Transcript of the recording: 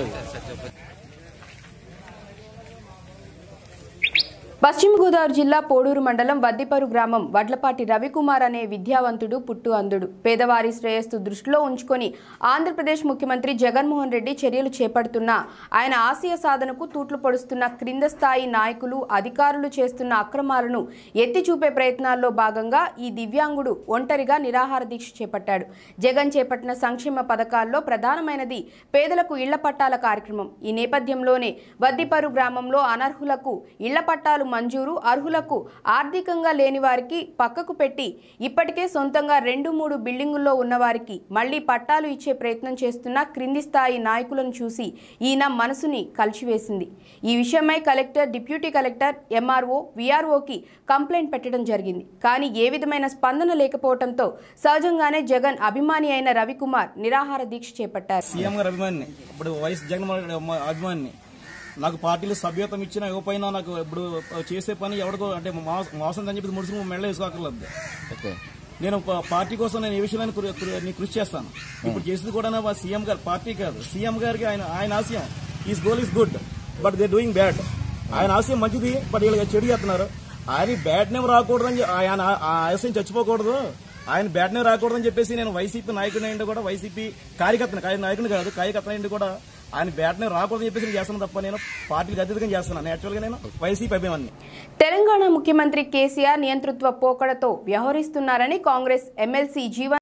పశ్చిమ గోదావరి జిల్లా పోడూరు మండలం వద్దిపరు గ్రామం వడ్లపాటి రవికుమార్ అనే విద్యావంతుడు పుట్టు అందుడు పేదవారి శ్రేయస్సు దృష్టిలో ఉంచుకొని ఆంధ్రప్రదేశ్ ముఖ్యమంత్రి జగన్మోహన్ రెడ్డి చర్యలు చేపడుతున్న ఆయన ఆశయ సాధనకు తూట్లు పొడుస్తున్న క్రింద స్థాయి నాయకులు అధికారులు చేస్తున్న అక్రమాలను ఎత్తి చూపే ప్రయత్నాల్లో భాగంగా ఈ దివ్యాంగుడు ఒంటరిగా నిరాహార దీక్ష చేపట్టాడు జగన్ చేపట్టిన సంక్షేమ పథకాల్లో ప్రధానమైనది పేదలకు ఇళ్ల పట్టాల కార్యక్రమం ఈ నేపథ్యంలోనే వద్దిపరు గ్రామంలో అనర్హులకు ఇళ్ల పట్టాలు మంజూరు అర్హులకు ఆర్థికంగా లేని వారికి పక్కకు పెట్టి ఇప్పటికే సొంతంగా రెండు మూడు బిల్డింగుల్లో ఉన్నవారికి మళ్లీ పట్టాలు ఇచ్చే ప్రయత్నం చేస్తున్న క్రింది స్థాయి నాయకులను చూసి ఈయన మనసుని కలిచివేసింది ఈ విషయమై కలెక్టర్ డిప్యూటీ కలెక్టర్ ఎంఆర్ఓ విఆర్ఓకి కంప్లైంట్ పెట్టడం జరిగింది కానీ ఏ విధమైన స్పందన లేకపోవడంతో సహజంగానే జగన్ అభిమాని అయిన రవికుమార్ నిరాహార దీక్ష చేపట్టారు సీఎం గారు అభిమాని ఇప్పుడు వైఎస్ జగన్మోహన్ రెడ్డి అమ్మ- అభిమాని నాకు పార్టీలో సభ్యత్వం ఇచ్చినా ఇవ్వకపోయినా నాకు ఇప్పుడు చేసే పని ఎవరికో అంటే మోస- మోసం అని చెప్పి ముడుచుకు మెళ్ళ వేసుకోకర్లేదు నేను ప- పార్టీ కోసం నేను ఏ విషయంలో కృ- కృ- నేను కృషి చేస్తాను ఇప్పుడు చేసింది కూడా నా సీఎం గారు పార్టీ కాదు సీఎం గారికి ఆయన ఆయన ఆశయం is goal is good but they doing bad ఆయన ఆశయం మంచిది బట్ వీళ్ళకి చెడు చేస్తున్నారు ఆయన బ్యాడ్ నేమ్ రాకూడదని చె- ఆయన ఆ ఆశయం చచ్చిపోకూడదు ఆయన బ్యాట్ నేమ్ రాకూడదని చెప్పేసి నేను వైసీపీ నాయకుడిని అయింది కూడా వైసీపీ కార్యకర్తని కార్య- నాయకుని కాదు కార్యకర్త అయింది కూడా ఆయన బ్యాట్ నేమ్ రాకూడదని చెప్పేసి నేను చేస్తాను తప్ప నేను పార్టీకి అతీతంగా చేస్తున్నాను యాక్చువల్గా నేను వైసీపీ అభిమాని తెలంగాణ ముఖ్యమంత్రి కేసీఆర్ నియంతృత్వ పోకడతో వ్యవహరిస్తున్నారని కాంగ్రెస్ ఎమ్మెల్సీ జీవన్